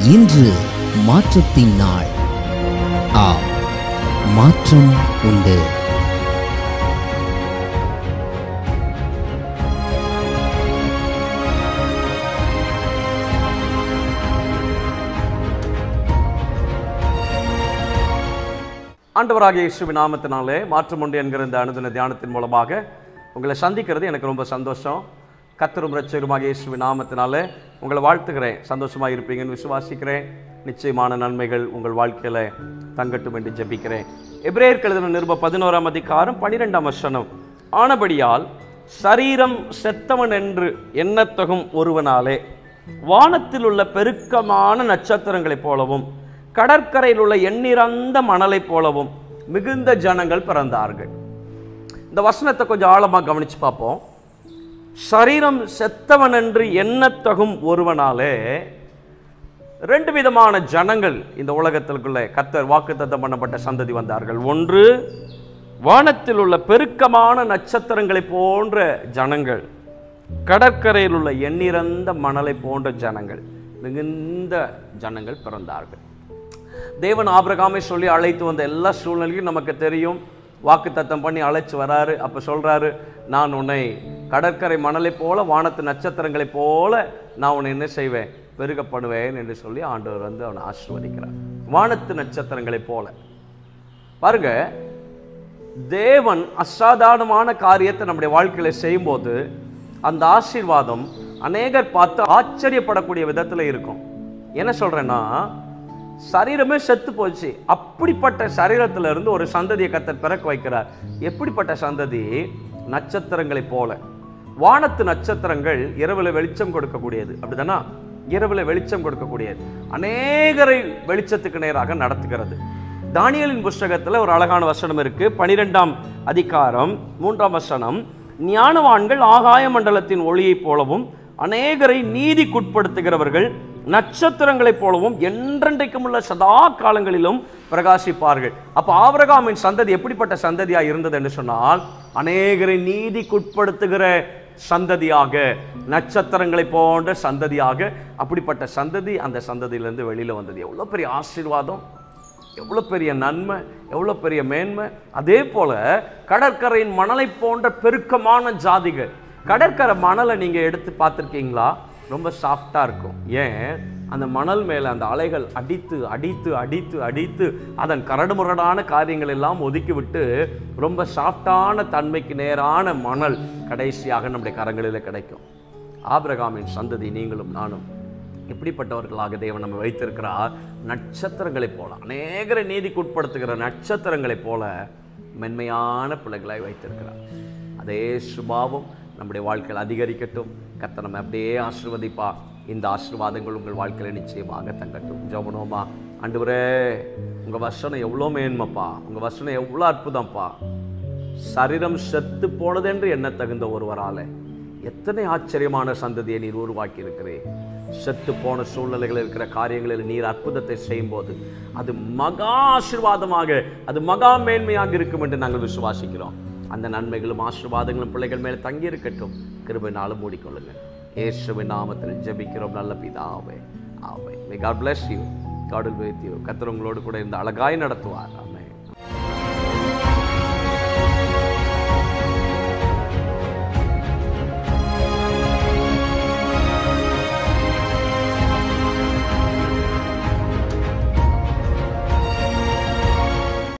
இன்று மாற்றத்தின் நாள் ஆ மாற்றம் உண்டு ஆண்டவராகிய இயேசுவின் நாமத்தினாலே மாற்றம் உண்டு என்கிற இந்த அனுதின தியானத்தின் மூலமாக உங்களை சந்திக்கிறது எனக்கு ரொம்ப சந்தோஷம் கத்தரும் ரட்சகருமாக இயேசுவின் நாமத்தினாலே உங்களை வாழ்த்துகிறேன் சந்தோஷமாக இருப்பீங்கன்னு விசுவாசிக்கிறேன் நிச்சயமான நன்மைகள் உங்கள் வாழ்க்கையில் தங்கட்டும் என்று ஜெபிக்கிறேன் எபிரேயர் எழுதின நிருப பதினோராம் அதிகாரம் பனிரெண்டாம் வசனம் ஆனபடியால் சரீரம் செத்தவன் என்று எண்ணத்தகும் ஒருவனாலே வானத்தில் உள்ள பெருக்கமான நட்சத்திரங்களைப் போலவும் கடற்கரையில் உள்ள எண்ணிறந்த மணலைப் போலவும் மிகுந்த ஜனங்கள் பிறந்தார்கள் இந்த வசனத்தை கொஞ்சம் ஆழமாக கவனிச்சு பார்ப்போம் சரீரம் செத்தவன் என்று எண்ணத்தகும் ஒருவனாலே ரெண்டு விதமான ஜனங்கள் இந்த உலகத்திற்குள்ள கத்தர் வாக்குத்தத்தம் பண்ணப்பட்ட சந்ததி வந்தார்கள் ஒன்று வானத்தில் உள்ள பெருக்கமான நட்சத்திரங்களை போன்ற ஜனங்கள் கடற்கரையில் உள்ள எண்ணிறந்த மணலை போன்ற ஜனங்கள் மிகுந்த ஜனங்கள் பிறந்தார்கள் தேவன் ஆபிரகாமை சொல்லி அழைத்து வந்த எல்லா சூழ்நிலையும் நமக்கு தெரியும் வாக்குத்தத்தம் பண்ணி அழைச்சு வராரு அப்போ சொல்றாரு நான் உன்னை கடற்கரை மணலை போல வானத்து நட்சத்திரங்களைப் போல நான் உன்னை என்ன செய்வேன் பெருகப்படுவேன் என்று சொல்லி ஆண்டவர் வந்து அவனை ஆசீர்வதிக்கிறார் வானத்து நட்சத்திரங்களைப் போல பாருங்க தேவன் அசாதாரணமான காரியத்தை நம்முடைய வாழ்க்கையில செய்யும்போது அந்த ஆசீர்வாதம் அநேகர் பார்த்து ஆச்சரியப்படக்கூடிய விதத்தில் இருக்கும் என்ன சொல்றேன்னா சரீரமே செத்து போச்சு அப்படிப்பட்ட சரீரத்துல இருந்து ஒரு சந்ததியை கத்தர் பிறக்க வைக்கிறார் எப்படிப்பட்ட சந்ததி நட்சத்திரங்களைப் போல வானத்து நட்சத்திரங்கள் இரவுல வெளிச்சம் கொடுக்கக்கூடியது அப்படிதானா இரவுல வெளிச்சம் கொடுக்கக்கூடியது அநேகரை வெளிச்சத்துக்கு நேராக நடத்துகிறது தானியலின் புஸ்தகத்துல ஒரு அழகான வசனம் இருக்கு பனிரெண்டாம் அதிகாரம் மூன்றாம் வசனம் ஞானவான்கள் ஆகாய மண்டலத்தின் ஒளியைப் போலவும் அநேகரை நீதிக்குட்படுத்துகிறவர்கள் நட்சத்திரங்களைப் போலவும் என்றென்றைக்கும் உள்ள சதா காலங்களிலும் பிரகாசிப்பார்கள் அப்ப ஆபிரகாமின் சந்ததி எப்படிப்பட்ட சந்ததியா இருந்தது என்று சொன்னால் அநேகரை நீதிக்குட்படுத்துகிற சந்ததியாக நட்சத்திரங்களை போன்ற சந்ததியாக அப்படிப்பட்ட சந்ததி அந்த சந்ததியிலிருந்து வெளியில வந்தது எவ்வளவு பெரிய ஆசீர்வாதம் எவ்வளோ பெரிய நன்மை எவ்வளோ பெரிய மேன்மை அதே போல கடற்கரையின் மணலை போன்ற பெருக்கமான ஜாதிகள் கடற்கரை மணலை நீங்கள் எடுத்து பார்த்துருக்கீங்களா ரொம்ப சாஃப்டாக இருக்கும் ஏன் அந்த மணல் மேலே அந்த அலைகள் அடித்து அடித்து அடித்து அடித்து அதன் கரடுமுரடான காரியங்கள் எல்லாம் ஒதுக்கி விட்டு ரொம்ப சாஃப்டான தன்மைக்கு நேரான மணல் கடைசியாக நம்முடைய கரங்களில் கிடைக்கும் ஆபிரகாமின் சந்ததி நீங்களும் நானும் எப்படிப்பட்டவர்களாக தேவன் நம்ம வைத்திருக்கிறார் நட்சத்திரங்களைப் போல அநேகரை நீதிக்குட்படுத்துகிற நட்சத்திரங்களைப் போல மென்மையான பிள்ளைகளாய் வைத்திருக்கிறார் அதே சுபாவம் நம்முடைய வாழ்க்கையில் அதிகரிக்கட்டும் கத்த நம்ம அப்படியே ஆசிர்வதிப்பா இந்த ஆசீர்வாதங்கள் உங்கள் வாழ்க்கையில் நிச்சயமாக தங்கட்டும் ஜோமனோமா ஆண்டவரே உங்கள் வசனம் எவ்வளோ மேன்மைப்பா உங்கள் வசனம் எவ்வளோ அற்புதம்ப்பா சரீரம் செத்து போனதென்று என்ன தகுந்த ஒருவரால எத்தனை ஆச்சரியமான சந்ததியை நீர் உருவாக்கி இருக்கிறேன் செத்து போன சூழ்நிலைகளில் இருக்கிற காரியங்களில் நீர் அற்புதத்தை செய்யும்போது அது மகா ஆசீர்வாதமாக அது மகா மேன்மையாக இருக்கும் என்று நாங்கள் விசுவாசிக்கிறோம் அந்த நன்மைகளும் ஆசீர்வாதங்களும் பிள்ளைகள் மேலே தங்கி இருக்கட்டும் கிருபைனாலும் மூடிக்கொள்ளுங்கள் இயேசுவின் நாமத்தில் ஜெபிக்கிறோம் நல்ல பிதாவே ஆவே may God bless you God will be with you கத்தர் உங்களோடு கூட இந்த அழகாய் நடத்துவார்